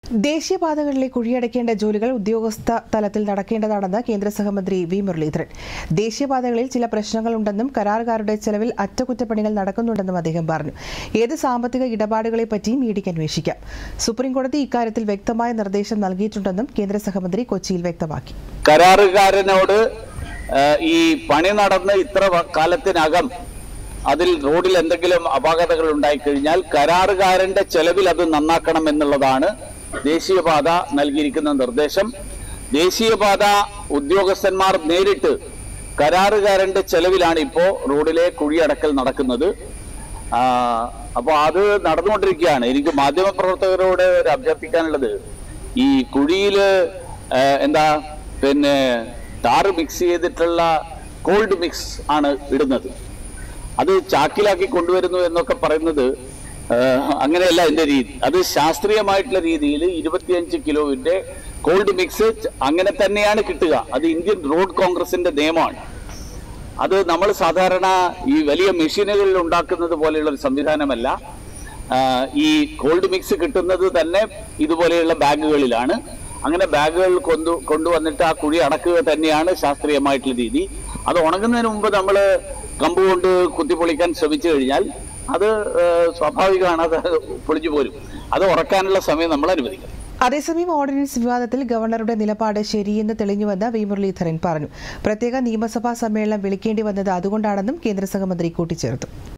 ദേശീയപാതകളിലെ കുഴിയടയ്ക്കേണ്ട ജോലികൾ ഉദ്യോഗസ്ഥ തലത്തിൽ നടക്കേണ്ടതാണെന്ന് കേന്ദ്ര സഹമന്ത്രി വി മുരളീധരൻ ദേശീയപാതകളിൽ ചില പ്രശ്നങ്ങളുണ്ടെന്നും കരാറുകാരുടെ ചെലവിൽ അറ്റകുറ്റപ്പണികൾ നടക്കുന്നുണ്ടെന്നും അദ്ദേഹം പറഞ്ഞു ഏത് സാമ്പത്തിക ഇടപാടുകളെ പറ്റിയും ഇഡിക്ക് അന്വേഷിക്കാം സുപ്രീംകോടതി ഇക്കാര്യത്തിൽ വ്യക്തമായ നിർദ്ദേശം നൽകിയിട്ടുണ്ടെന്നും കേന്ദ്ര സഹമന്ത്രി കൊച്ചിയിൽ വ്യക്തമാക്കി കരാറുകാരനോട് ആ, ഈ പണി നടന്ന് ഇത്ര വ- കാലത്തിനകം അതിൽ റോഡിൽ എന്തെങ്കിലും അപാകതകൾ ഉണ്ടായിക്കഴിഞ്ഞാൽ കരാറുകാരന്റെ ചെലവിൽ അത് നന്നാക്കണം എന്നുള്ളതാണ് ദേശീയപാത നൽകിയിരിക്കുന്ന നിർദ്ദേശം ദേശീയപാത ഉദ്യോഗസ്ഥന്മാർ നേരിട്ട് കരാറുകാരന്റെ ചെലവിലാണ് ഇപ്പോ റോഡിലെ കുഴിയടക്കൽ നടക്കുന്നത് ആ, അപ്പൊ അത് നടന്നുകൊണ്ടിരിക്കുകയാണ് എനിക്ക് മാധ്യമപ്രവർത്തകരോട് ഒരു അഭ്യർത്ഥിക്കാനുള്ളത് ഈ കുഴിയില് ആ, എന്താ പിന്നെ ടാറ് മിക്സ് ചെയ്തിട്ടുള്ള കോൾഡ് മിക്സ് ആണ് ഇടുന്നത് അത് ചാക്കിലാക്കി കൊണ്ടുവരുന്നു എന്നൊക്കെ പറയുന്നത് ആ, അങ്ങനെയല്ല എന്റെ രീതി അത് ശാസ്ത്രീയമായിട്ടുള്ള രീതിയിൽ ഇരുപത്തിയഞ്ച് കിലോവിന്റെ കോൾഡ് മിക്സ് അങ്ങനെ തന്നെയാണ് കിട്ടുക അത് ഇന്ത്യൻ റോഡ് കോൺഗ്രസിന്റെ നിയമമാണ് അത് നമ്മൾ സാധാരണ ഈ വലിയ മെഷീനുകളിൽ ഉണ്ടാക്കുന്നത് പോലെയുള്ള ഒരു സംവിധാനമല്ല ആ, ഈ കോൾഡ് മിക്സ് കിട്ടുന്നത് തന്നെ ഇതുപോലെയുള്ള ബാഗുകളിലാണ് അങ്ങനെ ബാഗുകൾ കൊണ്ടു കൊണ്ടുവന്നിട്ട് ആ കുഴി അടക്കുക തന്നെയാണ് ശാസ്ത്രീയമായിട്ടുള്ള രീതി അത് ഉണങ്ങുന്നതിന് മുമ്പ് നമ്മൾ കമ്പ് കൊണ്ട് കുത്തിപ്പൊളിക്കാൻ ശ്രമിച്ചു കഴിഞ്ഞാൽ അത് ആ, സ്വാഭാവികമാണ് അത് പൊളിഞ്ഞു പോരും അത് ഉറക്കാനുള്ള സമയം നമ്മൾ അനുവദിക്കണം അതേസമയം ഓർഡിനൻസ് വിവാദത്തിൽ ഗവർണറുടെ നിലപാട് ശരിയെന്ന് തെളിഞ്ഞുവെന്ന് വി മുരളീധരൻ പറഞ്ഞു പ്രത്യേക നിയമസഭാ സമ്മേളനം വിളിക്കേണ്ടി വന്നത് അതുകൊണ്ടാണെന്നും കേന്ദ്ര സഹമന്ത്രി കൂട്ടിച്ചേർത്തു